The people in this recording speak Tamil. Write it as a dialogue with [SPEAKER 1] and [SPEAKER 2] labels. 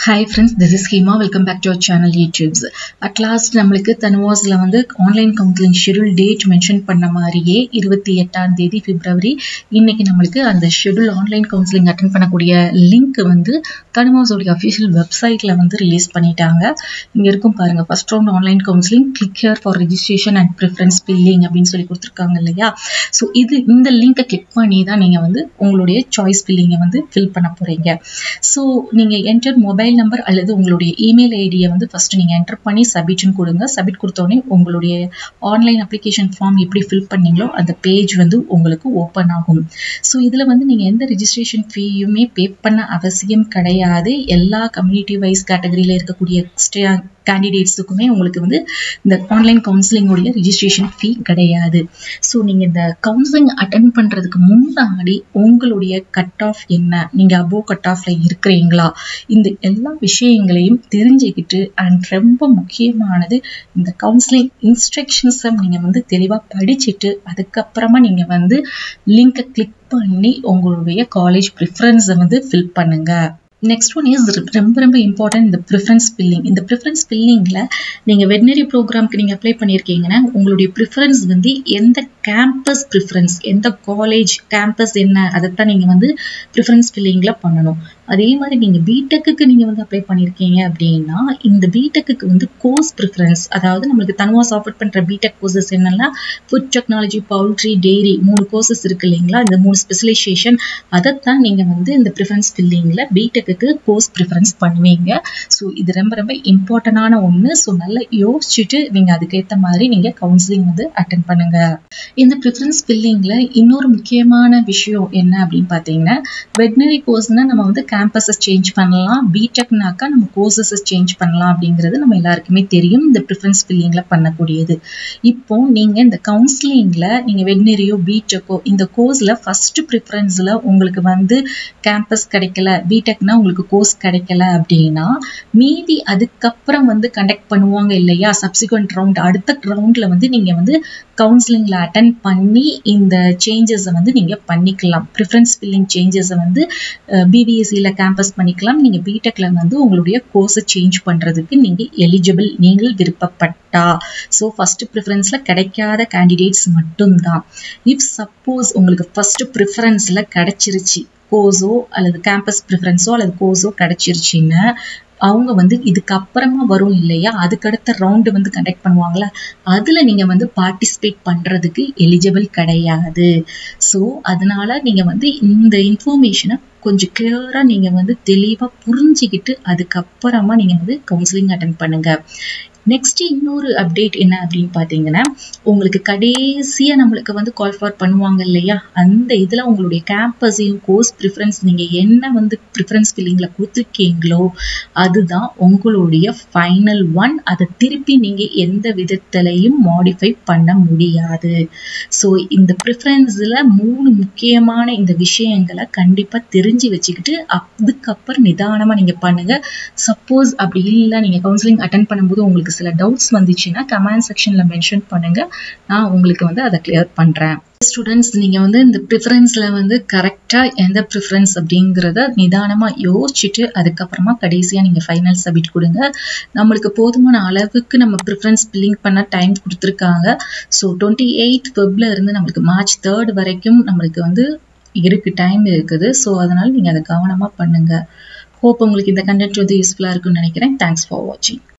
[SPEAKER 1] hi friends this is Hema welcome back to our channel YouTubes at last நம்மளுக்கு தனுவாஸில் வந்து online counselling schedule date mention பண்ண மாதிரியே இருபத்தி எட்டாம் தேதி பிப்ரவரி இன்னைக்கு நம்மளுக்கு அந்த ஷெடியூல் ஆன்லைன் கவுன்சிலிங் அட்டன் பண்ணக்கூடிய லிங்க் வந்து தனுவாஸோடைய அஃபிஷியல் வெப்சைட்டில் வந்து ரிலீஸ் பண்ணிட்டாங்க இங்கே இருக்கும் பாருங்க first round online counselling click here for registration and preference filling அப்படின்னு சொல்லி கொடுத்துருக்காங்க இல்லையா ஸோ இது இந்த லிங்கை கிளிக் பண்ணி தான் நீங்கள் வந்து உங்களுடைய சாய்ஸ் பில்லிங்கை வந்து ஃபில் பண்ண போகிறீங்க ஸோ நீங்கள் என்டர் மொபைல் நம்பர் அல்லது உங்களுடைய இமெயில் ஐடியை வந்து ஃபர்ஸ்ட் நீங்கள் என்டர் பண்ணி சப்மிட்னு கொடுங்க சப்மிட் கொடுத்தோடனே உங்களுடைய ஆன்லைன் அப்ளிகேஷன் ஃபார்ம் எப்படி ஃபில் பண்ணீங்களோ அந்த பேஜ் வந்து உங்களுக்கு ஓப்பன் ஆகும் ஸோ இதில் வந்து நீங்கள் எந்த ரெஜிஸ்ட்ரேஷன் ஃபீயுமே பே பண்ண அவசியம் கிடையாது எல்லா கம்யூனிட்டி வைஸ் கேட்டகரியில் இருக்கக்கூடிய கேண்டிடேட்ஸுக்குமே உங்களுக்கு வந்து இந்த ஆன்லைன் கவுன்சிலிங்கோடைய ரிஜிஸ்ட்ரேஷன் ஃபீ கிடையாது ஸோ நீங்கள் இந்த கவுன்சிலிங் அட்டன் பண்ணுறதுக்கு முன்னாடி உங்களுடைய கட் ஆஃப் என்ன நீங்கள் அபோவ் கட் ஆஃப்ல இருக்கிறீங்களா இந்த எல்லா விஷயங்களையும் தெரிஞ்சுக்கிட்டு அண்ட் ரொம்ப முக்கியமானது இந்த கவுன்சிலிங் இன்ஸ்ட்ரக்ஷன்ஸை நீங்கள் வந்து தெளிவாக படிச்சுட்டு அதுக்கப்புறமா நீங்கள் வந்து லிங்கை கிளிக் பண்ணி உங்களுடைய காலேஜ் ப்ரிஃபரன்ஸை வந்து ஃபில் பண்ணுங்கள் நெக்ஸ்ட் ஒன் இஸ் ரொம்ப ரொம்ப இம்பார்ட்டன்ட் இந்த ப்ரிஃபரன்ஸ் பில்லிங் இந்த ப்ரிஃபரன்ஸ் பில்லிங்கில் நீங்கள் வெட்னரி ப்ரோக்ராம்க்கு நீங்கள் அப்ளை பண்ணியிருக்கீங்கன்னா உங்களுடைய ப்ரிஃபரன்ஸ் வந்து எந்த கேம்பஸ் ப்ரிஃபரன்ஸ் எந்த காலேஜ் கேம்பஸ் என்ன அதைத்தான் நீங்கள் வந்து ப்ரிஃபரன்ஸ் பில்லிங்கில் பண்ணணும் அதே மாதிரி நீங்கள் பிடெக்கு நீங்கள் வந்து அப்ளை பண்ணியிருக்கீங்க அப்படின்னா இந்த பிடெக்கு வந்து கோர்ஸ் ப்ரிஃபரன்ஸ் அதாவது நம்மளுக்கு தனுவாஸ் ஆஃபர் பண்ணுற பிடெக் கோர்சஸ் என்னென்னா ஃபுட் டெக்னாலஜி பவுல்ட்ரி டெய்ரி மூணு கோர்சஸ் இருக்கு இல்லைங்களா இந்த மூணு ஸ்பெஷலைசேஷன் அதைத்தான் நீங்கள் வந்து இந்த ப்ரிஃபரன்ஸ் பில்லிங்கில் பிடெக்கு கோர்ஸ் ப்ரிஃபரன்ஸ் பண்ணுவீங்க ஸோ இது ரொம்ப ரொம்ப இம்பார்ட்டண்டான ஒன்று ஸோ நல்லா யோசிச்சுட்டு நீங்கள் அதுக்கேற்ற மாதிரி நீங்கள் கவுன்சிலிங் வந்து அட்டன் பண்ணுங்க இந்த ப்ரிஃபரன்ஸ் பில்லிங்கில் இன்னொரு முக்கியமான விஷயம் என்ன அப்படின்னு பார்த்தீங்கன்னா வெட்னரி கோர்ஸ்னால் நம்ம வந்து கேம்பஸஸ் சேஞ்ச் பண்ணலாம் பிடெக்னாக்கா நம்ம கோர்சஸஸ் சேஞ்ச் பண்ணலாம் அப்படிங்கிறது நம்ம எல்லாருக்குமே தெரியும் இந்த ப்ரிஃபரன்ஸ் பில்லிங்கில் பண்ணக்கூடியது இப்போ நீங்கள் இந்த கவுன்சிலிங்கில் நீங்கள் வெட்னரியோ பிடெக்கோ இந்த கோர்ஸில் ஃபர்ஸ்ட் ப்ரிஃபரன்ஸில் உங்களுக்கு வந்து கேம்பஸ் கிடைக்கல பிடெக்னா உங்களுக்கு கோர்ஸ் கிடைக்கல அப்படின்னா மீதி அதுக்கப்புறம் வந்து கண்டக்ட் பண்ணுவாங்க இல்லையா சப்சிக்வெண்ட் ரவுண்ட் அடுத்த ரவுண்டில் வந்து நீங்கள் வந்து கவுன்சிலிங்கில் அட்டன் பண்ணி இந்த சேஞ்சஸை வந்து நீங்கள் பண்ணிக்கலாம் ப்ரிஃபரன்ஸ் ஃபில்லிங் சேஞ்சஸை வந்து பிபிஎஸ்சியில் கேம்பஸ் பண்ணிக்கலாம் நீங்கள் பிடெக்கில் வந்து உங்களுடைய கோர்ஸை சேஞ்ச் பண்ணுறதுக்கு நீங்கள் எலிஜிபிள் நீங்கள் விருப்பப்பட்டா ஸோ ஃபர்ஸ்ட் ப்ரிஃபரன்ஸில் கிடைக்காத கேண்டிடேட்ஸ் மட்டும்தான் இஃப் சப்போஸ் உங்களுக்கு ஃபர்ஸ்ட் ப்ரிஃபரன்ஸில் கிடைச்சிருச்சு கோர்ஸோ அல்லது கேம்பஸ் ப்ரிஃபரன்ஸோ அல்லது கோர்ஸோ கிடைச்சிருச்சுன்னா அவங்க வந்து இதுக்கப்புறமா வரும் இல்லையா அதுக்கடுத்த ரவுண்டு வந்து கண்டக்ட் பண்ணுவாங்களா அதில் நீங்கள் வந்து பார்ட்டிசிபேட் பண்ணுறதுக்கு எலிஜிபிள் கிடையாது ஸோ அதனால நீங்கள் வந்து இந்த இன்ஃபர்மேஷனை கொஞ்சம் கிளியராக நீங்கள் வந்து தெளிவாக புரிஞ்சிக்கிட்டு அதுக்கப்புறமா நீங்கள் வந்து கவுன்சிலிங் அட்டன் பண்ணுங்கள் நெக்ஸ்ட் இன்னொரு அப்டேட் என்ன அப்படின்னு பார்த்தீங்கன்னா உங்களுக்கு கடைசியாக நம்மளுக்கு வந்து கால் ஃபார் பண்ணுவாங்க இல்லையா அந்த இதில் உங்களுடைய கேம்பஸையும் கோர்ஸ் ப்ரிஃபரன்ஸ் நீங்கள் என்ன வந்து ப்ரிஃபரன்ஸ் ஃபில்லிங்கில் கொடுத்துருக்கீங்களோ அதுதான் உங்களுடைய ஃபைனல் ஒன் அதை திருப்பி நீங்கள் எந்த விதத்திலையும் மாடிஃபை பண்ண முடியாது ஸோ இந்த ப்ரிஃபரன்ஸில் மூணு முக்கியமான இந்த விஷயங்களை கண்டிப்பாக தெரிஞ்சு வச்சுக்கிட்டு அதுக்கப்புறம் நிதானமாக நீங்கள் பண்ணுங்கள் சப்போஸ் அப்படி இல்லை நீங்கள் கவுன்சிலிங் அட்டன் பண்ணும்போது உங்களுக்கு சில டவுட்ஸ் வந்துச்சுன்னா கமெண்ட் செக்ஷனில் மென்ஷன் பண்ணுங்க நான் உங்களுக்கு வந்து அதை கிளியர் பண்ணுறேன் ஸ்டூடெண்ட்ஸ் நீங்கள் வந்து இந்த ப்ரிஃபரன்ஸில் வந்து கரெக்டாக எந்த ப்ரிஃபரன்ஸ் அப்படிங்கிறத நிதானமாக யோசிச்சுட்டு அதுக்கப்புறமா கடைசியாக நீங்கள் ஃபைனல் சப்மிட் கொடுங்க நம்மளுக்கு போதுமான அளவுக்கு நம்ம ப்ரிஃபரன்ஸ் பில்லிங் பண்ண டைம் கொடுத்துருக்காங்க ஸோ டுவெண்ட்டி எயிட் வெப்ல இருந்து நம்மளுக்கு மார்ச் தேர்ட் வரைக்கும் நம்மளுக்கு வந்து இருக்கு டைம் இருக்குது ஸோ அதனால் நீங்கள் அதை கவனமாக பண்ணுங்கள் ஹோப் உங்களுக்கு இந்த கண்டென்ட் வந்து யூஸ்ஃபுல்லாக இருக்குன்னு நினைக்கிறேன் தேங்க்ஸ் ஃபார் வாட்சிங்